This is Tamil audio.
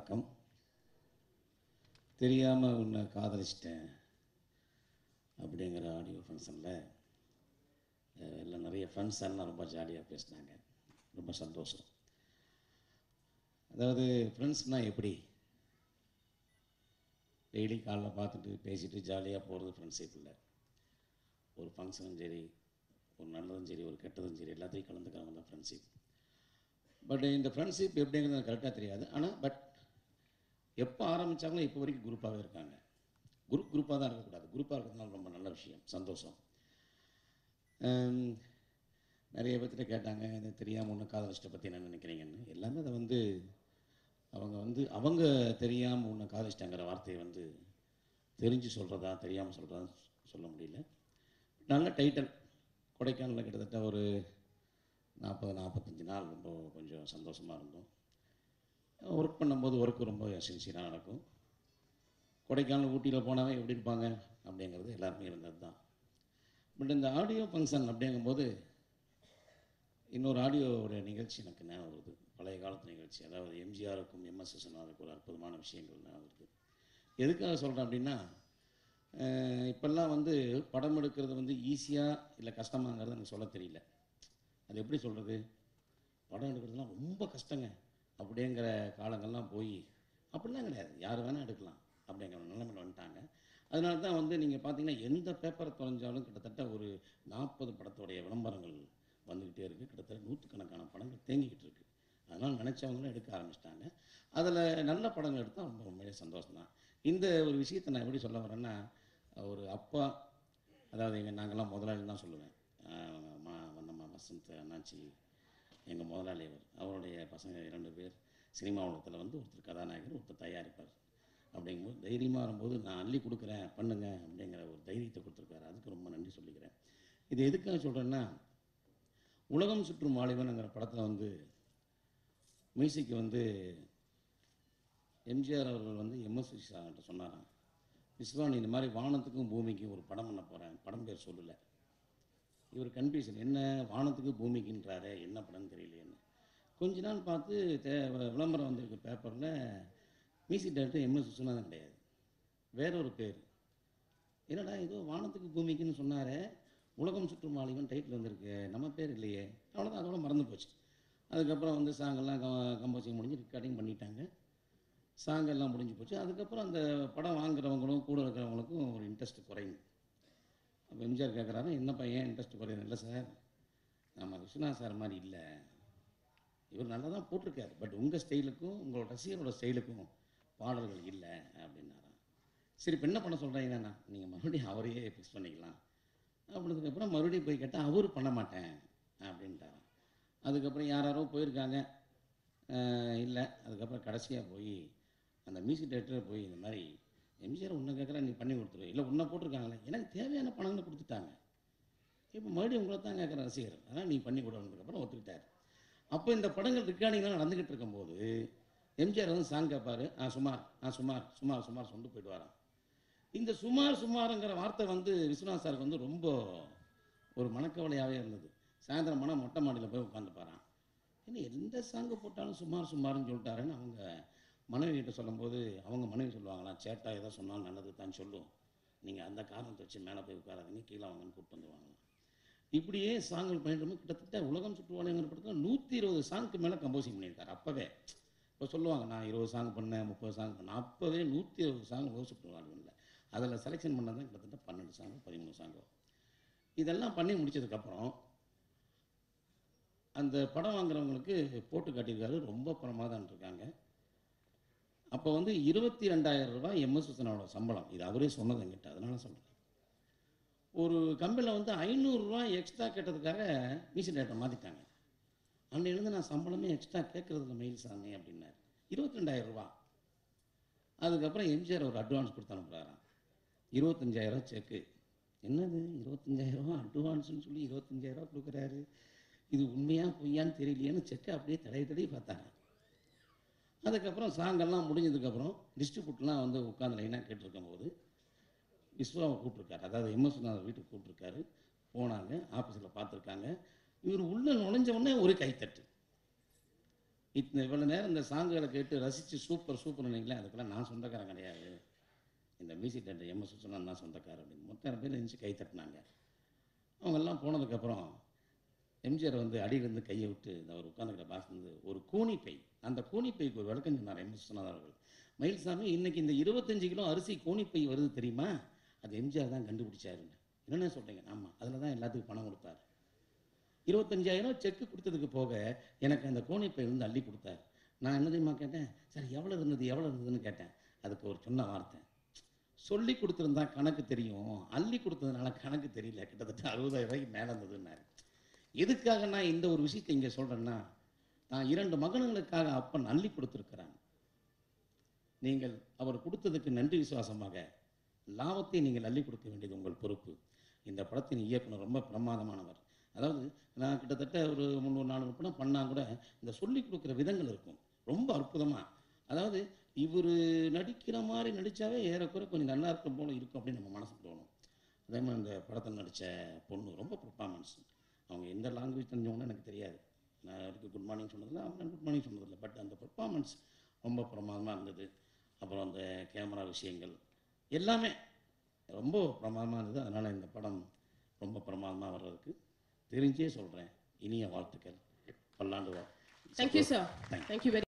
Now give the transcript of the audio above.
வணக்கம் தெரியாமல் உன்னை காதலிச்சிட்டேன் அப்படிங்கிற ஆடியோ ஃபங்க்ஷனில் எல்லாம் நிறைய ஃப்ரெண்ட்ஸ் எல்லாம் ரொம்ப ஜாலியாக பேசினாங்க ரொம்ப சந்தோஷம் அதாவது ஃப்ரெண்ட்ஸ்னால் எப்படி டெய்லி காலைல பார்த்துட்டு பேசிட்டு ஜாலியாக போகிறது ஃப்ரெண்ட்ஷிப் இல்லை ஒரு ஃபங்க்ஷனும் சரி ஒரு நல்லதும் சரி ஒரு கெட்டதும் சரி எல்லாத்தையும் கலந்துக்கிறவங்க தான் ஃப்ரெண்ட்ஷிப் பட் இந்த ஃப்ரெண்ட்ஷிப் எப்படிங்கிறது எனக்கு கரெக்டாக தெரியாது ஆனால் பட் எப்போ ஆரம்பித்தாங்களோ இப்போ வரைக்கும் குரூப்பாகவே இருக்காங்க குரூப் குரூப்பாக தான் இருக்கக்கூடாது குரூப்பாக இருக்கிறதுனால ரொம்ப நல்ல விஷயம் சந்தோஷம் ஹம், நிறைய பேர்த்திட்ட கேட்டாங்க இது தெரியாமல் ஒன்று காதலிச்சிட்ட பற்றி என்ன நினைக்கிறீங்கன்னு எல்லாமே அதை வந்து அவங்க வந்து அவங்க தெரியாமல் உன்னை காதலிச்சிட்டாங்கிற வார்த்தையை வந்து தெரிஞ்சு சொல்கிறதா தெரியாமல் சொல்கிறதா சொல்ல முடியல நல்ல டைட்டில் கொடைக்கானலில் கிட்டத்தட்ட ஒரு நாற்பது நாற்பத்தஞ்சு நாள் ரொம்ப கொஞ்சம் சந்தோஷமாக இருந்தோம் ஒர்க் பண்ணும்போது ஒர்க்கு ரொம்ப சின்சியராக நடக்கும் கொடைக்கானல் ஊட்டியில் போனாவே எப்படி இருப்பாங்க அப்படிங்கிறது எல்லாருமே இருந்தது தான் பட் இந்த ஆடியோ ஃபங்க்ஷன் அப்படிங்கும்போது இன்னொரு ஆடியோவோட நிகழ்ச்சி எனக்கு ஞாபகம் வருது பழைய காலத்து நிகழ்ச்சி அதாவது எம்ஜிஆருக்கும் எம்எஸ் விஸ்வநாதனுக்கு ஒரு அற்புதமான விஷயங்கள் ஞாபகம் வருது எதுக்காக சொல்கிறேன் அப்படின்னா அஹ் இப்பெல்லாம் வந்து படம் எடுக்கிறது வந்து ஈஸியாக இல்லை கஷ்டமாங்கிறது எனக்கு சொல்ல தெரியல அது எப்படி சொல்கிறது படம் எடுக்கிறதுலாம் ரொம்ப கஷ்டங்க அப்படிங்கிற காலங்கள்லாம் போய் அப்படிலாம் கிடையாது யார் வேணால் எடுக்கலாம் அப்படிங்கிற நிலைமையில் வந்துட்டாங்க அதனால தான் வந்து நீங்கள் பார்த்தீங்கன்னா எந்த பேப்பரை தொலைஞ்சாலும் கிட்டத்தட்ட ஒரு நாற்பது படத்துடைய விளம்பரங்கள் வந்துக்கிட்டே இருக்குது கிட்டத்தட்ட நூற்றுக்கணக்கான படங்கள் தேங்கிக்கிட்டு இருக்கு அதனால் நினச்சவங்களும் எடுக்க ஆரம்பிச்சிட்டாங்க அதில் நல்ல படங்கள் எடுத்தால் ரொம்ப உண்மையிலே சந்தோஷம் தான் இந்த ஒரு விஷயத்தை நான் எப்படி சொல்ல வரேன்னா ஒரு அப்பா அதாவது எங்கள் நாங்கள்லாம் முதலாளி தான் சொல்லுவேன் ஆஹ் மா நம்ம வசந்த் அண்ணாச்சி எங்கள் முதலாளி அவர் அவருடைய பசங்க இரண்டு பேர் சினிமா உலகத்தில் வந்து ஒருத்தர் கதாநாயகர் ஒருத்தர் தயாரிப்பார் அப்படிங்கும்போது தைரியமாக வரும்போது நான் அள்ளி கொடுக்குறேன் பண்ணுங்க அப்படிங்கிற ஒரு தைரியத்தை கொடுத்துருக்காரு அதுக்கு ரொம்ப நன்றி சொல்லிக்கிறேன் இது எதுக்காக சொல்கிறேன்னா உலகம் சுற்றும் வாலிபனுங்கிற படத்தில் வந்து மியூசிக் வந்து எம்ஜிஆர் அவர்கள் வந்து எம்எஸ்வி சார்கிட்ட சொன்னாராம் விஸ்வான் இந்த மாதிரி வானத்துக்கும் பூமிக்கும் ஒரு படம் பண்ண போகிறேன் படம் பேர் சொல்லலை இவர் கன்ஃபியூஷன் என்ன வானத்துக்கு பூமிக்குன்றாரே என்ன படம்னு தெரியலையேன்னு கொஞ்ச நாள் பார்த்து தே விளம்பரம் வந்திருக்கு பேப்பரில் மியூசிக் டைரக்டர் எம்எஸ் விஸ்வநாதன் கிடையாது வேற ஒரு பேர் என்னடா ஏதோ வானத்துக்கு பூமிக்குன்னு சொன்னாரே உலகம் சுற்றும் வாலிபன் டைட்டில் வந்திருக்கு நம்ம பேர் இல்லையே அவ்வளோதான் அதோட மறந்து போச்சு அதுக்கப்புறம் வந்து சாங்கெல்லாம் கம்போசிங் முடிஞ்சு ரெக்கார்டிங் பண்ணிட்டாங்க சாங் எல்லாம் முடிஞ்சு போச்சு அதுக்கப்புறம் அந்த படம் வாங்குறவங்களும் கூட இருக்கிறவங்களுக்கும் ஒரு இன்ட்ரெஸ்ட் குறையும் அப்போ எம்ஜிஆர் கேட்குறாரு என்ன பையன் இன்ட்ரெஸ்ட் குறையுது இல்லை சார் நம்ம விஸ்வநாத் சார் மாதிரி இல்லை இவர் நல்லா தான் போட்டிருக்காரு பட் உங்கள் ஸ்டைலுக்கும் உங்களோட ரசிகரோட ஸ்டைலுக்கும் பாடல்கள் இல்லை அப்படின்னாராம் சரி இப்போ என்ன பண்ண சொல்கிறீங்கன்னா நீங்கள் மறுபடியும் அவரையே ஃபிக்ஸ் பண்ணிக்கலாம் அப்படினதுக்கப்புறம் மறுபடியும் போய் கேட்டால் அவர் பண்ண மாட்டேன் அப்படின்ட்டாராம் அதுக்கப்புறம் யார் யாரோ போயிருக்காங்க இல்லை அதுக்கப்புறம் கடைசியாக போய் அந்த மியூசிக் டேரக்டர் போய் இந்த மாதிரி எம்ஜிஆர் உன்னை கேட்குறா நீ பண்ணி கொடுத்துரு இல்லை உன்னை போட்டிருக்காங்களே எனக்கு தேவையான பணங்களை கொடுத்துட்டாங்க இப்போ மறுபடியும் உங்களை தான் கேட்குற ரசிகர் அதனால் நீ பண்ணி கொடுத்ததுக்கப்புறம் ஒத்துக்கிட்டார் அப்போ இந்த படங்கள் ரெக்கார்டிங்லாம் நடந்துக்கிட்டு இருக்கும்போது எம்ஜிஆர் வந்து சாங் கேட்பாரு ஆ சுமார் ஆ சுமார் சுமார் சுமார் சொண்டு போயிட்டு வரான் இந்த சுமார் சுமாருங்கிற வார்த்தை வந்து விஸ்வநாத் சாருக்கு வந்து ரொம்ப ஒரு மனக்கவலையாகவே இருந்தது சாயந்தரம் மன மொட்டை மாடியில் போய் உட்காந்துப்பாரான் என்ன எந்த சாங்கு போட்டாலும் சுமார் சுமார்னு சொல்லிட்டாருன்னு அவங்க மனைவி கிட்ட சொல்லும்போது அவங்க மனைவி சொல்லுவாங்களாம் சேட்டா ஏதோ சொன்னாலும் நல்லது தான் சொல்லும் நீங்கள் அந்த காரணத்தை வச்சு மேலே போய் உட்காராதீங்க கீழே வாங்கன்னு கூப்பிட்டு வந்துருவாங்களாம் இப்படியே சாங்கள் பண்ணிட்டு கிட்டத்தட்ட உலகம் சுற்றுவாளிங்கிற படத்தில் நூற்றி இருபது சாங்க்கு மேலே கம்போசிங் பண்ணியிருக்காரு அப்போவே இப்போ சொல்லுவாங்க நான் இருபது சாங் பண்ணேன் முப்பது சாங் பண்ணேன் அப்போவே நூற்றி இருபது சாங் உலக சுற்றுவாளிகளில் அதில் செலெக்ஷன் பண்ணது தான் கிட்டத்தட்ட பன்னெண்டு சாங்கோ பதிமூணு சாங்கோ இதெல்லாம் பண்ணி முடிச்சதுக்கப்புறம் அந்த படம் வாங்குறவங்களுக்கு போட்டு காட்டியிருக்காரு ரொம்ப பிரமாதம் இருக்காங்க அப்போ வந்து இருபத்தி ரெண்டாயிரம் ரூபாய் எம்எஸ் விஸ்வனோட சம்பளம் இது அவரே சொன்னது என்கிட்ட அதனால சொல்கிறேன் ஒரு கம்பெனியில் வந்து ஐநூறுரூவா எக்ஸ்ட்ரா கேட்டதுக்காக மியூசிக் டேரக்டர் மாற்றிட்டாங்க அன்னையிலேருந்து நான் சம்பளமே எக்ஸ்ட்ரா கேட்குறதில்ல மெயில் சாமி அப்படின்னாரு இருபத்தி ரெண்டாயிரம் ரூபா அதுக்கப்புறம் எம்ஜிஆர் ஒரு அட்வான்ஸ் கொடுத்து அனுப்புகிறாராம் இருபத்தஞ்சாயிரம் செக்கு என்னது இருபத்தஞ்சாயிரம் அட்வான்ஸ்னு சொல்லி இருபத்தஞ்சாயிரம் கொடுக்குறாரு இது உண்மையா பொய்யான்னு தெரியலையேன்னு செக்கை அப்படியே தடவி தடவி பார்த்தாங்க அதுக்கப்புறம் சாங்கெல்லாம் முடிஞ்சதுக்கப்புறம் டிஸ்ட்ரிபியூட்லாம் வந்து உட்காந்து லைனாக கேட்டிருக்கும் போது விஸ்வாவை கூப்பிட்ருக்காரு அதாவது எம்எஸ் வீட்டுக்கு கூப்பிட்ருக்காரு போனாங்க ஆஃபீஸில் பார்த்துருக்காங்க இவர் உள்ள நுழைஞ்ச உடனே ஒரு கைத்தட்டு இத்தனை இவ்வளோ நேரம் இந்த சாங்குகளை கேட்டு ரசித்து சூப்பர் சூப்பர் நினைக்கல அதுக்கெல்லாம் நான் சொந்தக்காரன் கிடையாது இந்த மியூசிக் டேரக்டர் எம்எஸ் சுசனா தான் சொந்தக்காரர் அப்படின்னு மொத்தம் பேர் இருந்துச்சு கை தட்டினாங்க அவங்கெல்லாம் போனதுக்கப்புறம் எம்ஜிஆர் வந்து அடியிலிருந்து கையை விட்டு இந்த அவர் உட்காந்துக்கிற பாஸ் வந்து ஒரு கூனிப்பை அந்த கூனிப்பைக்கு ஒரு விளக்கம் சொன்னார் எம் விஸ்வநாதன் அவர்கள் மயில்சாமி இன்னைக்கு இந்த இருபத்தஞ்சு கிலோ அரிசி கூனிப்பை வருது தெரியுமா அது எம்ஜிஆர் தான் கண்டுபிடிச்சாருன்னு என்னென்ன சொல்கிறீங்க ஆமாம் அதில் தான் எல்லாத்துக்கும் பணம் கொடுத்தாரு இருபத்தஞ்சாயிரம் செக்கு கொடுத்ததுக்கு போக எனக்கு அந்த கோணிப்பை வந்து அள்ளி கொடுத்தாரு நான் என்ன தெரியுமா கேட்டேன் சார் எவ்வளோ இருந்தது எவ்வளோ இருந்ததுன்னு கேட்டேன் அதுக்கு ஒரு சொன்ன வார்த்தை சொல்லி கொடுத்துருந்தா கணக்கு தெரியும் அள்ளி கொடுத்ததுனால கணக்கு தெரியல கிட்டத்தட்ட அறுபதாயிரம் ரூபாய்க்கு மேலே இருந்ததுன்னாரு எதுக்காக நான் இந்த ஒரு விஷயத்தை இங்கே சொல்கிறேன்னா நான் இரண்டு மகன்களுக்காக அப்பன் அள்ளி கொடுத்துருக்கிறான் நீங்கள் அவர் கொடுத்ததுக்கு நன்றி விசுவாசமாக லாபத்தை நீங்கள் அள்ளி கொடுக்க வேண்டியது உங்கள் பொறுப்பு இந்த படத்தின் இயக்குனர் ரொம்ப பிரமாதமானவர் அதாவது நான் கிட்டத்தட்ட ஒரு முந்நூறு நானூறு படம் பண்ணால் கூட இந்த சொல்லி கொடுக்குற விதங்கள் இருக்கும் ரொம்ப அற்புதமாக அதாவது இவர் நடிக்கிற மாதிரி நடித்தாவே ஏறக்குறை கொஞ்சம் நல்லா இருக்கும் போல இருக்கும் அப்படின்னு நம்ம மனசு தோணும் அதே மாதிரி இந்த படத்தில் நடித்த பொண்ணு ரொம்ப பர்ஃபார்மன்ஸ் அவங்க எந்த லாங்குவேஜ் தெரிஞ்சவங்கன்னு எனக்கு தெரியாது நான் வரைக்கும் குட் மார்னிங் சொன்னதில்ல அவங்க குட் மார்னிங் சொன்னதில்லை பட் அந்த பர்ஃபார்மன்ஸ் ரொம்ப பிரமாதமாக இருந்தது அப்புறம் அந்த கேமரா விஷயங்கள் எல்லாமே ரொம்ப பிரமாதமாக இருந்தது அதனால் இந்த படம் ரொம்ப பிரமாதமாக வர்றதுக்கு தெரிஞ்சே சொல்கிறேன் இனிய வாழ்த்துக்கள் பல்லாண்டு வா Thank you, sir. Thank you. Thank you very